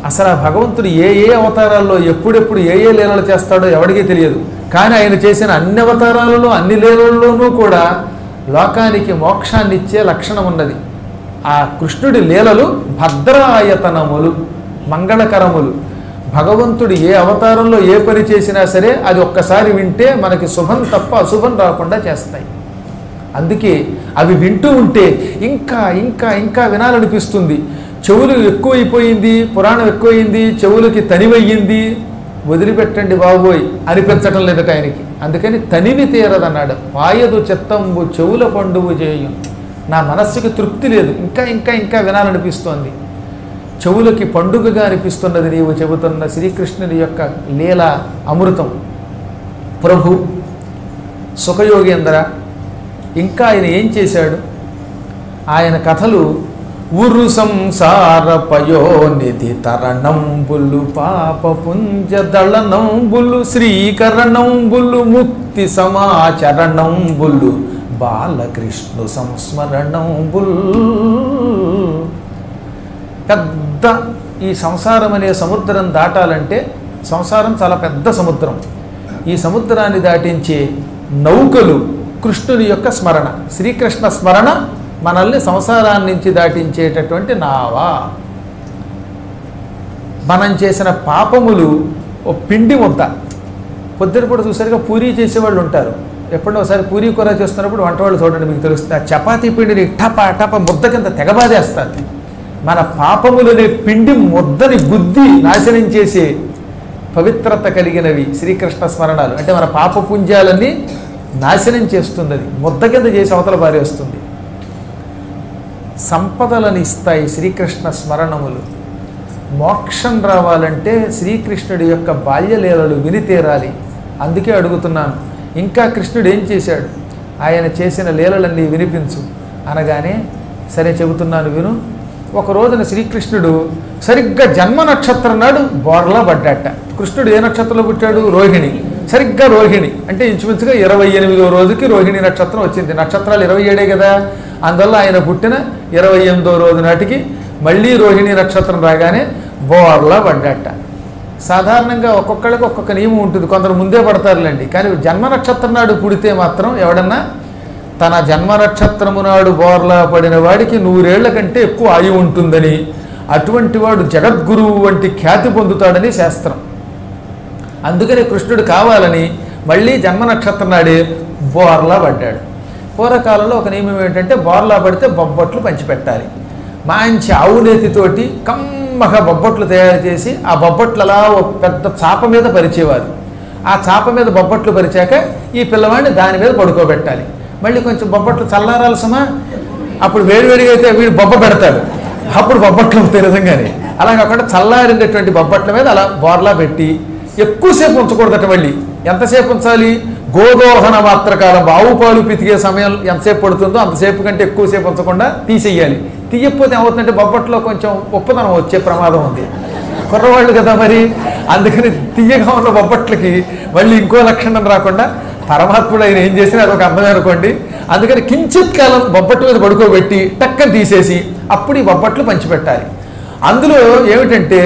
అసలు ఆ భగవంతుడు ఏ ఏ అవతారాల్లో ఎప్పుడెప్పుడు ఏ ఏ లీలలు చేస్తాడో ఎవడికి తెలియదు కానీ ఆయన చేసిన అన్ని అవతారాలలో అన్ని లీలల్లోనూ కూడా లోకానికి మోక్షాన్ని ఇచ్చే లక్షణం ఉన్నది ఆ కృష్ణుడి లీలలు భద్రాయతనములు మంగళకరములు భగవంతుడు ఏ అవతారంలో ఏ పని చేసినా సరే అది ఒక్కసారి వింటే మనకి శుభం తప్ప అశుభం రాకుండా చేస్తాయి అందుకే అవి వింటూ ఉంటే ఇంకా ఇంకా ఇంకా వినాలనిపిస్తుంది చెవులు ఎక్కువైపోయింది పురాణం ఎక్కువైంది చెవులకి తనివయ్యింది వదిలిపెట్టండి బాబోయ్ అనిపించటం లేదట ఆయనకి అందుకని తనివి తీరదన్నాడు పాయదు చిత్తంబు చెవుల పండువు చేయు నా మనస్సుకి తృప్తి లేదు ఇంకా ఇంకా ఇంకా వినాలనిపిస్తోంది చెవులకి పండుగగా అనిపిస్తున్నది నీవు చెబుతున్న శ్రీకృష్ణుని యొక్క లీల అమృతం ప్రభు సుఖయోగేంద్ర ఇంకా ఆయన ఏం చేశాడు ఆయన కథలు ఉరు సంసార పయోనిధి తరణంబులు పాప పుంజ దళనంబులు శ్రీకరణంబులు ముక్తి సమాచరణంబులు బాలకృష్ణు సంస్మరణంబుల్ పెద్ద ఈ సంసారం అనే సముద్రం దాటాలంటే సంసారం చాలా పెద్ద సముద్రం ఈ సముద్రాన్ని దాటించే నౌకలు కృష్ణుని యొక్క స్మరణ శ్రీకృష్ణ స్మరణ మనల్ని సంసారాన్ని నుంచి దాటించేటటువంటి నావా మనం చేసిన పాపములు ఓ పిండి ముద్ద పొద్దున కూడా చూసారుగా పూరీ చేసేవాళ్ళు ఉంటారు ఎప్పుడో ఒకసారి పూరీ కూర చేస్తున్నప్పుడు వంట వాళ్ళు చూడండి మీకు తెలుస్తుంది ఆ చపాతీ పిండిని టప టప ముద్ద కింద తెగబాదేస్తారు మన పాపములనే పిండి ముద్దని బుద్ధి నాశనం చేసే పవిత్రత కలిగినవి శ్రీకృష్ణ స్మరణాలు అంటే మన పాప పుంజాలన్నీ నాశనం చేస్తుంది అది ముద్ద కింద చేసి అవతల పారేస్తుంది సంపదలను ఇస్తాయి శ్రీకృష్ణ స్మరణములు మోక్షం రావాలంటే శ్రీకృష్ణుడి యొక్క బాల్యలీలలు విని తీరాలి అందుకే అడుగుతున్నాను ఇంకా కృష్ణుడు ఏం చేశాడు ఆయన చేసిన లీలలన్నీ వినిపించు అనగానే సరే చెబుతున్నాను విను ఒక రోజున శ్రీకృష్ణుడు సరిగ్గా జన్మ నక్షత్రం నాడు బోర్లా పడ్డాట కృష్ణుడు ఏ నక్షత్రంలో పుట్టాడు రోహిణి సరిగ్గా రోహిణి అంటే ఇంచుమించుగా ఇరవై ఎనిమిదో రోజుకి రోహిణి నక్షత్రం వచ్చింది నక్షత్రాలు ఇరవై ఏడే కదా అందువల్ల ఆయన పుట్టిన ఇరవై ఎనిమిదో రోజు నాటికి మళ్ళీ రోహిణి నక్షత్రం రాగానే బోర్లా పడ్డాట సాధారణంగా ఒక్కొక్కళ్ళకి ఒక్కొక్క నియమం ఉంటుంది కొందరు ముందే పడతారులేండి కానీ జన్మ నక్షత్రం నాడు పుడితే మాత్రం ఎవడన్నా తన జన్మ నక్షత్రము నాడు బోర్లా పడిన వాడికి నూరేళ్ల కంటే ఎక్కువ ఆయువు ఉంటుందని అటువంటి వాడు జగద్గురువు వంటి ఖ్యాతి పొందుతాడని శాస్త్రం అందుకని కృష్ణుడు కావాలని మళ్ళీ జన్మ నక్షత్రం నాడే బోర్లా పడ్డాడు పూర్వకాలంలో ఒక నియమం ఏంటంటే బోర్లా పడితే బొబ్బట్లు పంచిపెట్టాలి మంచి ఆవు నేతితోటి కమ్మగా బొబ్బట్లు తయారు చేసి ఆ బొబ్బట్లు అలా ఒక పెద్ద చాప మీద పరిచేవారు ఆ చాప మీద బొబ్బట్లు పరిచాక ఈ పిల్లవాడిని దాని మీద పడుకోబెట్టాలి మళ్ళీ కొంచెం బొబ్బట్లు చల్లారాలి సుమా అప్పుడు వేడివేడిగా అయితే వీడు బొబ్బ పెడతాడు అప్పుడు బొబ్బట్లు అవుతాయి నిజంగానే అలా కాకుండా చల్లారినటువంటి బొబ్బట్ల మీద అలా బోర్లా పెట్టి ఎక్కువసేపు ఉంచకూడదట మళ్ళీ ఎంతసేపు ఉంచాలి గోదోహన మాత్రకాలం ఆవు పాలు పితికే సమయం ఎంతసేపు పడుతుందో అంతసేపు కంటే ఎక్కువసేపు ఉంచకుండా తీసేయాలి తీయకపోతే ఏమవుతుందంటే బొబ్బట్లో కొంచెం ఉప్పదనం వచ్చే ప్రమాదం ఉంది కుర్రవాళ్ళు కదా మరి అందుకని తీయగా ఉన్న బొబ్బట్లకి మళ్ళీ ఇంకో లక్షణం రాకుండా పరమాత్ముడు ఆయన ఏం చేసినా అదొక అర్థమే అనుకోండి అందుకని కించిత్ కాలం బొబ్బట్ల మీద పడుకోబెట్టి టక్కన తీసేసి అప్పుడు ఈ బొబ్బట్లు పంచిపెట్టాలి అందులో ఏమిటంటే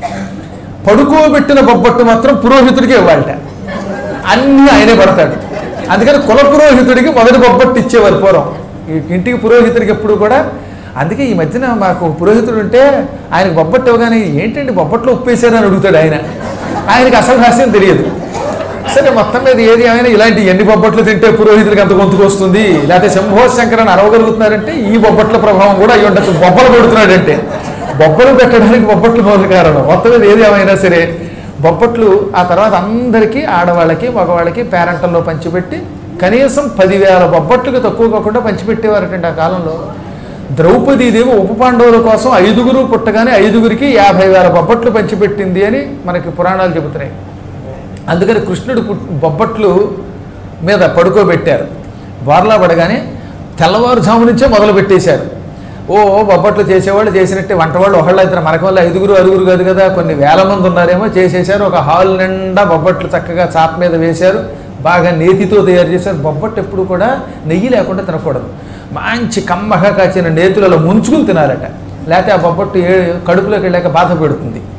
పడుకోబెట్టిన బొబ్బట్టు మాత్రం పురోహితుడికి ఇవ్వాలట అన్నీ ఆయనే పడతాడు అందుకని కుల పురోహితుడికి మొదటి బొబ్బట్టు ఇచ్చేవారు పూర్వం ఈ ఇంటికి పురోహితుడికి ఎప్పుడు కూడా అందుకే ఈ మధ్యన మాకు పురోహితుడు ఉంటే ఆయనకు బొబ్బట్టు ఇవ్వగానే ఏంటండి బొబ్బట్లో ఉప్పేశారని అడుగుతాడు ఆయన ఆయనకి అసలు రహస్యం తెలియదు సరే మొత్తం మీద ఏది ఏమైనా ఇలాంటి ఎన్ని బొబ్బట్లు తింటే పురోహితుడికి అంత గొంతుకు వస్తుంది లేకపోతే శంభో శంకరని అరవగలుగుతున్నారంటే ఈ బొబ్బట్ల ప్రభావం కూడా అయ్యి ఉండొచ్చు బొబ్బలు పెడుతున్నాడంటే బొబ్బలు పెట్టడానికి బొబ్బట్లు మొదలు కారణం మొత్తం మీద ఏది ఏమైనా సరే బొబ్బట్లు ఆ తర్వాత అందరికీ ఆడవాళ్ళకి మగవాళ్ళకి పేరంటల్లో పంచిపెట్టి కనీసం పదివేల బొబ్బట్లకు తక్కువ కాకుండా పంచిపెట్టేవారటండి ఆ కాలంలో ద్రౌపదీదేవి ఉప పాండవుల కోసం ఐదుగురు పుట్టగానే ఐదుగురికి యాభై వేల బొబ్బట్లు పంచిపెట్టింది అని మనకి పురాణాలు చెబుతున్నాయి అందుకని కృష్ణుడు పుట్- బొబ్బట్లు మీద పడుకోబెట్టారు బోర్లా పడగానే తెల్లవారుజాము నుంచే మొదలు పెట్టేశారు ఓ బొబ్బట్లు చేసేవాళ్ళు చేసినట్టే వంటవాళ్ళు ఒకళ్ళు ఇద్దరు మనకు వల్ల ఐదుగురు అరుగురు కాదు కదా కొన్ని వేల మంది ఉన్నారేమో చేసేశారు ఒక హాల్ నిండా బొబ్బట్లు చక్కగా చాప మీద వేశారు బాగా నేతితో తయారు చేశారు బొబ్బట్టు ఎప్పుడు కూడా నెయ్యి లేకుండా తినకూడదు మంచి కమ్మగా కాచిన నేతులలో ముంచుకుని తినాలట లేకపోతే ఆ బొబ్బట్టు ఏ కడుపులోకి వెళ్ళాక బాధ పెడుతుంది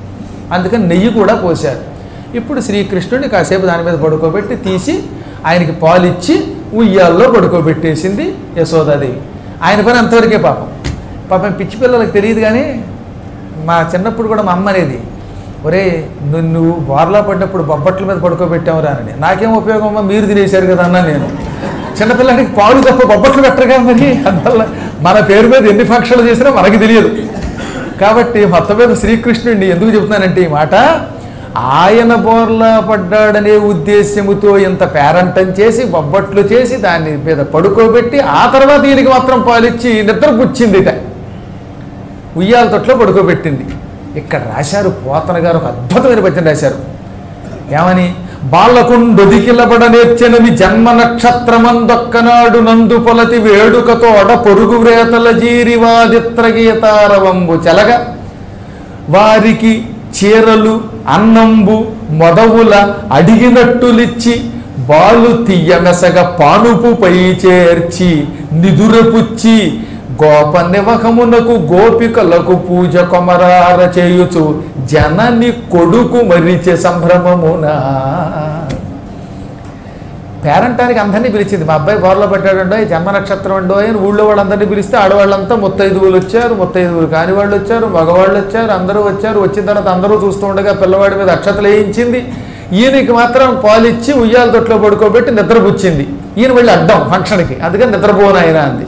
అందుకని నెయ్యి కూడా పోశారు ఇప్పుడు శ్రీకృష్ణుడిని కాసేపు దాని మీద పడుకోబెట్టి తీసి ఆయనకి పాలిచ్చి ఉయ్యాల్లో పడుకోబెట్టేసింది యశోదాదేవి ఆయన పని అంతవరకే పాపం పాపం పిచ్చి పిల్లలకు తెలియదు కానీ మా చిన్నప్పుడు కూడా మా అమ్మ అనేది ఒరే నువ్వు నువ్వు బోర్లా పడ్డప్పుడు బొబ్బట్ల మీద పడుకోబెట్టావు రానని నాకేం ఉపయోగం అమ్మా మీరు తినేశారు కదా అన్నా నేను చిన్నపిల్లాడికి పాలు తప్ప బొబ్బట్లు పెట్టరుగా మరి అందువల్ల మన పేరు మీద ఎన్ని ఫంక్షన్లు చేసినా మనకి తెలియదు కాబట్టి మొత్తం మీద శ్రీకృష్ణుడిని ఎందుకు చెబుతున్నానంటే ఈ మాట ఆయన బోర్లా పడ్డాడనే ఉద్దేశ్యముతో ఇంత పేరంటం చేసి బొబ్బట్లు చేసి దాని మీద పడుకోబెట్టి ఆ తర్వాత ఈయనకి మాత్రం పాలిచ్చి నిద్ర పుచ్చిందిట ఉయ్యాల తొట్లో పడుకోబెట్టింది ఇక్కడ రాశారు పోతన గారు ఒక అద్భుతమైన పద్యం రాశారు ఏమని బాలకుండొదికిలబడ నేర్చెనవి జన్మ నక్షత్రమందొక్కనాడు నందు పొలతి వేడుకతోడ పొరుగు వ్రేతల జీరివాదిత్ర గీతారవంబు చెలగ వారికి చీరలు అన్నంబు మొదవుల అడిగినట్టులిచ్చి బాలు తీయమెసగ పానుపు పై చేర్చి నిదురపుచ్చి గోప నివహమునకు గోపికలకు పూజ కొమరార చేయుచు జనని కొడుకు మరిచే సంభ్రమమునా పేరంటానికి అందరినీ పిలిచింది మా అబ్బాయి బోర్లో పెట్టాడండో ఈ జన్మ నక్షత్రం అండో అని ఊళ్ళో వాళ్ళందరినీ పిలిస్తే ఆడవాళ్ళంతా ముత్తైదువులు వచ్చారు ముత్తైదువులు కాని వాళ్ళు వచ్చారు మగవాళ్ళు వచ్చారు అందరూ వచ్చారు వచ్చిన తర్వాత అందరూ చూస్తూ ఉండగా పిల్లవాడి మీద అక్షతలు వేయించింది ఈయనకి మాత్రం పాలిచ్చి ఉయ్యాల తొట్లో పడుకోబెట్టి నిద్రపుచ్చింది ఈయన వెళ్ళి అడ్డం ఫంక్షన్కి అందుకని నిద్రపోనాయన అంది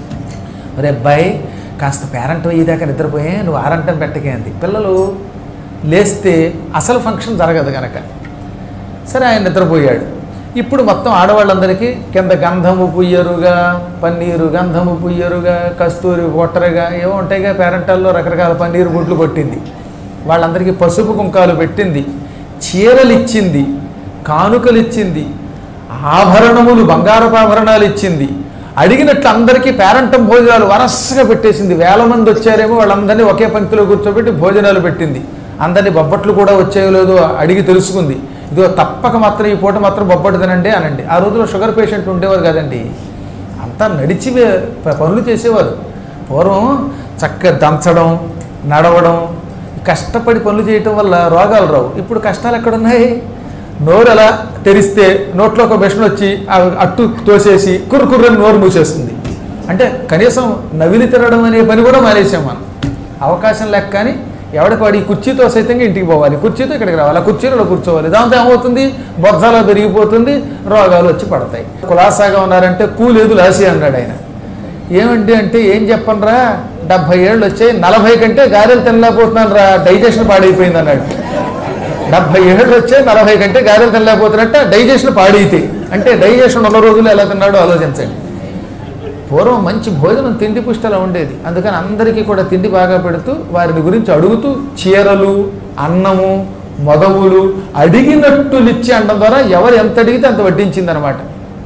ఒరే అబ్బాయి కాస్త పేరెంట్ అయ్యేదాకా నిద్రపోయే నువ్వు ఆరంటం పెట్టకే అంది పిల్లలు లేస్తే అసలు ఫంక్షన్ జరగదు కనుక సరే ఆయన నిద్రపోయాడు ఇప్పుడు మొత్తం ఆడవాళ్ళందరికీ కింద గంధము పుయ్యరుగా పన్నీరు గంధము పుయ్యరుగా కస్తూరి ఒట్టరగా ఏవో ఉంటాయిగా పేరెంటాల్లో రకరకాల పన్నీరు గుడ్లు కొట్టింది వాళ్ళందరికీ పసుపు కుంకాలు పెట్టింది చీరలు ఇచ్చింది కానుకలు ఇచ్చింది ఆభరణములు బంగారపు ఆభరణాలు ఇచ్చింది అడిగినట్లు అందరికీ పేరంటం భోజనాలు వరసగా పెట్టేసింది వేల మంది వచ్చారేమో వాళ్ళందరినీ ఒకే పంక్తిలో కూర్చోబెట్టి భోజనాలు పెట్టింది అందరినీ బొబ్బట్లు కూడా వచ్చాయో లేదో అడిగి తెలుసుకుంది ఇదిగో తప్పక మాత్రం ఈ పూట మాత్రం బొబ్బట్లు తినండి అనండి ఆ రోజుల్లో షుగర్ పేషెంట్ ఉండేవారు కదండి అంతా నడిచి వే- ప- పనులు చేసేవారు పూర్వం చక్కగా దంచడం నడవడం కష్టపడి పనులు చేయటం వల్ల రోగాలు రావు ఇప్పుడు కష్టాలు ఎక్కడున్నాయి నోరు ఎలా తెరిస్తే నోట్లో ఒక మిషన్ వచ్చి ఆ అట్టు తోసేసి కుర్రుకుర్రని నోరు మూసేస్తుంది అంటే కనీసం నవిలి తినడం అనే పని కూడా మానేసాం మనం అవకాశం లేక కానీ ఎవడికి వాడి కుర్చీతో సైతంగా ఇంటికి పోవాలి కుర్చీతో ఇక్కడికి రావాలి ఆ కుర్చీలో కూర్చోవాలి దాంతో ఏమవుతుంది బొజ్జాలో పెరిగిపోతుంది రోగాలు వచ్చి పడతాయి కులాసాగా ఉన్నారంటే కూలేదు లాసి అన్నాడు ఆయన ఏమండి అంటే ఏం చెప్పనరా డెబ్భై ఏళ్ళు వచ్చాయి నలభై కంటే గారెలు తినలేకపోతున్నాను రా డైజెషన్ పాడైపోయింది అన్నాడు డెబ్భై ఏళ్ళు వచ్చాయి నలభై కంటే గారెలు తినలేకపోతున్నట్ట డైజెషన్ పాడైతే అంటే డైజెషన్ ఉన్న రోజులు ఎలా తిన్నాడో ఆలోచించండి పూర్వం మంచి భోజనం తిండి పుష్టలా ఉండేది అందుకని అందరికీ కూడా తిండి బాగా పెడుతూ వారిని గురించి అడుగుతూ చీరలు అన్నము మొదవులు అడిగినట్టులిచ్చి అనడం ద్వారా ఎవరు ఎంత అడిగితే అంత వడ్డించిందనమాట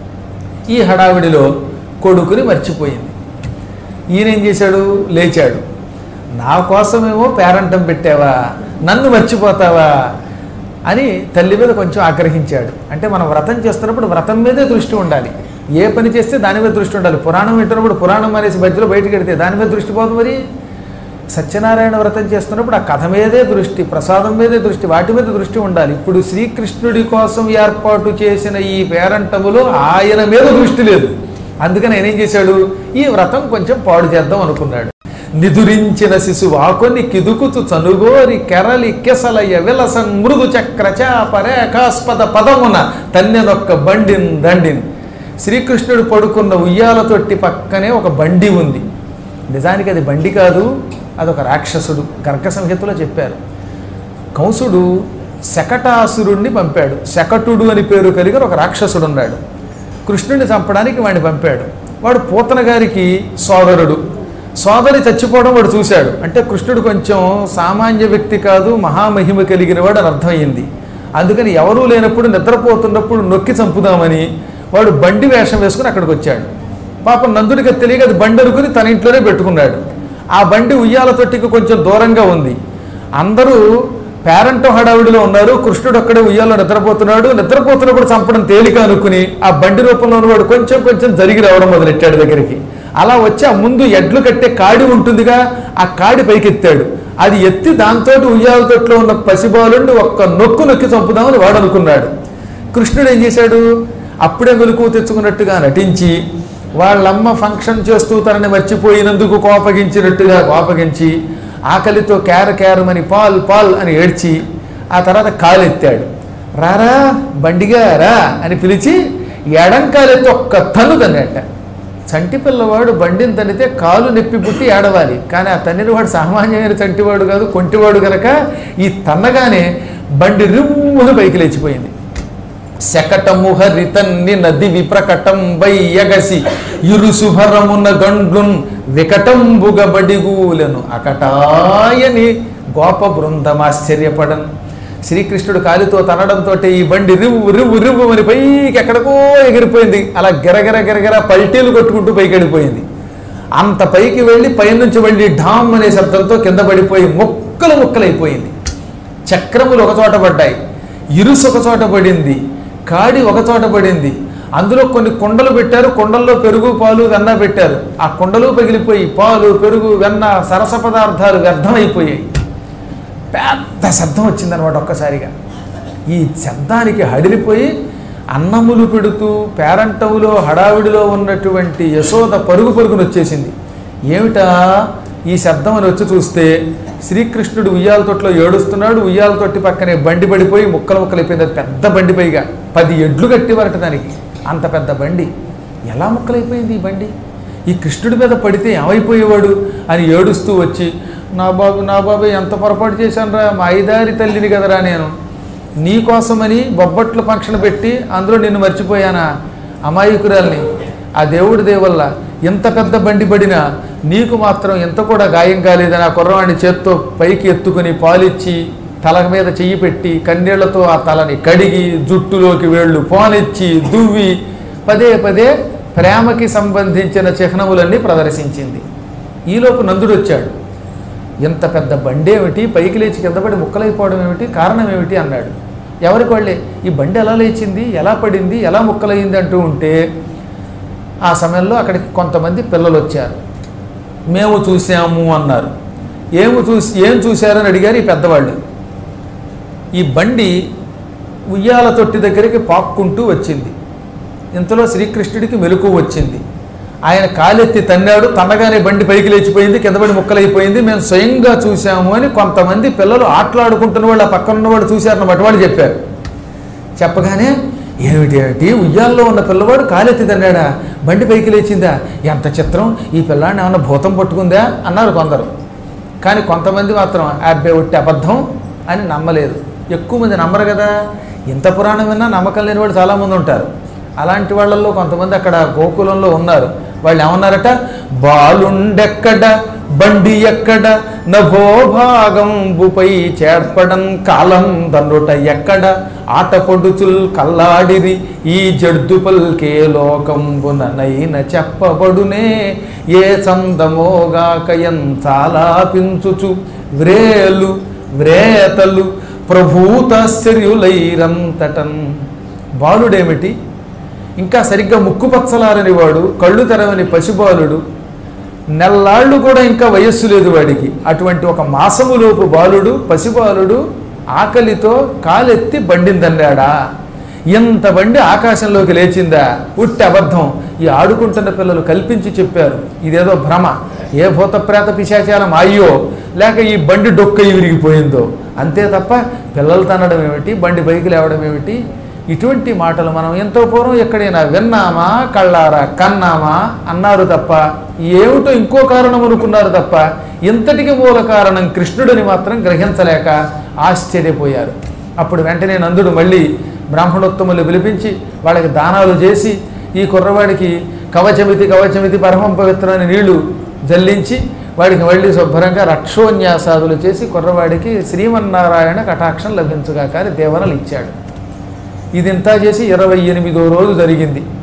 ఈ హడావిడిలో కొడుకుని మర్చిపోయింది ఈయన ఏం చేశాడు లేచాడు నా కోసమేమో పేరంటం పెట్టావా నన్ను మర్చిపోతావా అని తల్లి మీద కొంచెం ఆగ్రహించాడు అంటే మనం వ్రతం చేస్తున్నప్పుడు వ్రతం మీదే దృష్టి ఉండాలి ఏ పని చేస్తే దాని మీద దృష్టి ఉండాలి పురాణం వింటున్నప్పుడు పురాణం అనేసి మధ్యలో బయటకు వెడితే దాని మీద దృష్టి పోదు మరి సత్యనారాయణ వ్రతం చేస్తున్నప్పుడు ఆ కథ మీదే దృష్టి ప్రసాదం మీదే దృష్టి వాటి మీద దృష్టి ఉండాలి ఇప్పుడు శ్రీకృష్ణుడి కోసం ఏర్పాటు చేసిన ఈ పేరంటములో ఆయన మీద దృష్టి లేదు అందుకని ఆయన ఏం చేశాడు ఈ వ్రతం కొంచెం పాడు చేద్దాం అనుకున్నాడు నిదురించిన శిశువు ఆకొని కిదుకుతు చనుగోరి కెరలి కెసలయ్య విలసం మృదు చక్ర చాప రేఖాస్పద పదమున తన్నెనొక్క బండిన్ దండిన్ శ్రీకృష్ణుడు పడుకున్న ఉయ్యాల తొట్టి పక్కనే ఒక బండి ఉంది నిజానికి అది బండి కాదు అదొక రాక్షసుడు గర్గ సంహితలో చెప్పారు కంసుడు శకటాసురుణ్ణి పంపాడు శకటుడు అని పేరు కలిగిన ఒక రాక్షసుడు ఉన్నాడు కృష్ణుడిని చంపడానికి వాడిని పంపాడు వాడు పూతన గారికి సోదరుడు సోదరి చచ్చిపోవడం వాడు చూశాడు అంటే కృష్ణుడు కొంచెం సామాన్య వ్యక్తి కాదు మహామహిమ కలిగిన వాడు అని అర్థమైంది అందుకని ఎవరూ లేనప్పుడు నిద్రపోతున్నప్పుడు నొక్కి చంపుదామని వాడు బండి వేషం వేసుకుని అక్కడికి వచ్చాడు పాపం నందుడికి తెలియక అది బండి అనుకుని తన ఇంట్లోనే పెట్టుకున్నాడు ఆ బండి ఉయ్యాల తొట్టికి కొంచెం దూరంగా ఉంది అందరూ పేరంటో హడావిడిలో ఉన్నారు కృష్ణుడు అక్కడే ఉయ్యాలో నిద్రపోతున్నాడు నిద్రపోతున్నప్పుడు చంపడం తేలిక అనుకుని ఆ బండి రూపంలో ఉన్నవాడు కొంచెం కొంచెం జరిగి రావడం మొదలెట్టాడు దగ్గరికి అలా వచ్చి ఆ ముందు ఎడ్లు కట్టే కాడి ఉంటుందిగా ఆ కాడి పైకెత్తాడు అది ఎత్తి దాంతో ఉయ్యాల తొట్లో ఉన్న పసిబాలుండి ఒక్క నొక్కు నొక్కి చంపుదామని వాడు అనుకున్నాడు కృష్ణుడు ఏం చేశాడు అప్పుడే మెలకు తెచ్చుకున్నట్టుగా నటించి వాళ్ళమ్మ ఫంక్షన్ చేస్తూ తనని మర్చిపోయినందుకు కోపగించినట్టుగా కోపగించి ఆకలితో కేర కేరమని పాల్ పాల్ అని ఏడ్చి ఆ తర్వాత కాలెత్తాడు రారా బండిగా రా అని పిలిచి ఎడం కాలెత్తి ఒక్క తన్ను తన్నట్ట చంటి పిల్లవాడు బండిని తన్నితే కాలు నొప్పి పుట్టి ఏడవాలి కానీ ఆ తన్నిన వాడు సామాన్యమైన చంటివాడు కాదు కొంటివాడు గనక ఈ తన్నగానే బండి రిమ్మును పైకి లేచిపోయింది శకటము హరితన్ని నది విప్రకటం ఎగసి ఇరు శుభరమున గండ్లున్ వికటంబుగ బడిగూలను అకటాయని గోప బృందమాశ్చర్యపడన్ శ్రీకృష్ణుడు కాలితో తనడంతో ఈ బండి రివ్వు రివ్వు రివ్వు అని పైకి ఎక్కడికో ఎగిరిపోయింది అలా గిరగిర గిరగిర పల్టీలు కొట్టుకుంటూ పైకి వెళ్ళిపోయింది అంత పైకి వెళ్ళి పైనుంచి వెళ్ళి ఢామ్ అనే శబ్దంతో కింద పడిపోయి ముక్కలు ముక్కలైపోయింది చక్రములు ఒక చోట పడ్డాయి ఇరుసు ఒక చోట పడింది కాడి ఒక చోట పడింది అందులో కొన్ని కుండలు పెట్టారు కుండల్లో పెరుగు పాలు వెన్న పెట్టారు ఆ కుండలు పగిలిపోయి పాలు పెరుగు వెన్న సరస పదార్థాలు వ్యర్థమైపోయాయి పెద్ద శబ్దం వచ్చిందనమాట ఒక్కసారిగా ఈ శబ్దానికి హడిలిపోయి అన్నములు పెడుతూ పేరంటవులో హడావిడిలో ఉన్నటువంటి యశోద పరుగు పరుగును వచ్చేసింది ఏమిటా ఈ శబ్దం అని వచ్చి చూస్తే శ్రీకృష్ణుడు ఉయ్యాల తొట్లో ఏడుస్తున్నాడు ఉయ్యాల తొట్టి పక్కనే బండి పడిపోయి ముక్కలు ముక్కలు అయిపోయింది అది పెద్ద బండి పైగా పది ఎడ్లు కట్టి వరట దానికి అంత పెద్ద బండి ఎలా ముక్కలైపోయింది ఈ బండి ఈ కృష్ణుడి మీద పడితే ఏమైపోయేవాడు అని ఏడుస్తూ వచ్చి నా బాబు నా బాబు ఎంత పొరపాటు చేశానురా మా ఐదారి తల్లిని కదరా నేను నీ కోసమని బొబ్బట్లు ఫంక్షన్ పెట్టి అందులో నిన్ను మర్చిపోయానా అమాయకురాల్ని ఆ దేవుడి దేవల్ల ఎంత పెద్ద బండి పడినా నీకు మాత్రం ఎంత కూడా గాయం కాలేదని ఆ కుర్రవాడిని చేత్తో పైకి ఎత్తుకుని పాలిచ్చి తల మీద చెయ్యి పెట్టి కన్నీళ్లతో ఆ తలని కడిగి జుట్టులోకి వేళ్ళు పోనిచ్చి దువ్వి పదే పదే ప్రేమకి సంబంధించిన చిహ్నములన్నీ ప్రదర్శించింది ఈలోపు నందుడు వచ్చాడు ఇంత పెద్ద బండి ఏమిటి పైకి లేచి కింద పడి ముక్కలైపోవడం ఏమిటి కారణం ఏమిటి అన్నాడు ఎవరికి వాళ్ళే ఈ బండి ఎలా లేచింది ఎలా పడింది ఎలా ముక్కలైంది అంటూ ఉంటే ఆ సమయంలో అక్కడికి కొంతమంది పిల్లలు వచ్చారు మేము చూసాము అన్నారు ఏమి చూసి ఏం చూశారని అడిగారు ఈ పెద్దవాళ్ళు ఈ బండి ఉయ్యాల తొట్టి దగ్గరికి పాక్కుంటూ వచ్చింది ఇంతలో శ్రీకృష్ణుడికి మెలకు వచ్చింది ఆయన కాలెత్తి తన్నాడు తన్నగానే బండి పైకి లేచిపోయింది కింద పడి ముక్కలైపోయింది మేము స్వయంగా చూసాము అని కొంతమంది పిల్లలు ఆటలాడుకుంటున్న వాళ్ళు ఆ పక్కన ఉన్నవాడు చూశారన్నమాట వాళ్ళు చెప్పారు చెప్పగానే ఏమిటి ఏమిటి ఉయ్యాల్లో ఉన్న పిల్లవాడు కాలెత్తి తన్నాడా బండి పైకి లేచిందా ఎంత చిత్రం ఈ పిల్లాడిని ఏమన్నా భూతం పట్టుకుందా అన్నారు కొందరు కానీ కొంతమంది మాత్రం అబ్బే ఒట్టి అబద్ధం అని నమ్మలేదు ఎక్కువ మంది నమ్మరు కదా ఇంత పురాణం విన్నా నమ్మకం లేని వాళ్ళు చాలామంది ఉంటారు అలాంటి వాళ్ళల్లో కొంతమంది అక్కడ గోకులంలో ఉన్నారు వాళ్ళు ఏమన్నారట బాలుండెక్కడ బండి ఎక్కడ నభోభాగంబుపై చేర్పడం కాలం దన్నుట ఎక్కడ ఆట పొడుచుల్ కల్లాడిరి ఈ జడ్దు పల్కే లోకంబుననైన చెప్పబడునే ఏ చందమోగాక చాలా పించుచు వ్రేలు వ్రేతలు ప్రభూతాశ్చర్యులైరంతటన్ బాలుడేమిటి ఇంకా సరిగ్గా ముక్కు పచ్చలారని వాడు కళ్ళు తెరవని పసిబాలుడు నెల్లాళ్ళు కూడా ఇంకా వయస్సు లేదు వాడికి అటువంటి ఒక మాసములోపు బాలుడు పసిబాలుడు ఆకలితో కాలెత్తి బండిని తన్నాడా ఇంత బండి ఆకాశంలోకి లేచిందా ఉట్టి అబద్ధం ఈ ఆడుకుంటున్న పిల్లలు కల్పించి చెప్పారు ఇదేదో భ్రమ ఏ భూత ప్రేత పిశాచాలం అయ్యో లేక ఈ బండి డొక్క విరిగిపోయిందో అంతే తప్ప పిల్లలు తనడం ఏమిటి బండి పైకి లేవడం ఏమిటి ఇటువంటి మాటలు మనం ఎంతో పూర్వం ఎక్కడైనా విన్నామా కళ్ళారా కన్నామా అన్నారు తప్ప ఏమిటో ఇంకో కారణం అనుకున్నారు తప్ప ఇంతటికి మూల కారణం కృష్ణుడిని మాత్రం గ్రహించలేక ఆశ్చర్యపోయారు అప్పుడు వెంటనే నందుడు మళ్ళీ బ్రాహ్మణోత్తములు పిలిపించి వాళ్ళకి దానాలు చేసి ఈ కుర్రవాడికి కవచమితి కవచమితి పరమం పవిత్రమైన నీళ్లు జల్లించి వాడికి మళ్ళీ శుభ్రంగా రక్షోన్యాసాదులు చేసి కుర్రవాడికి శ్రీమన్నారాయణ కటాక్షం లభించుగా కానీ దేవనలు ఇచ్చాడు ఇదింతా చేసి ఇరవై ఎనిమిదో రోజు జరిగింది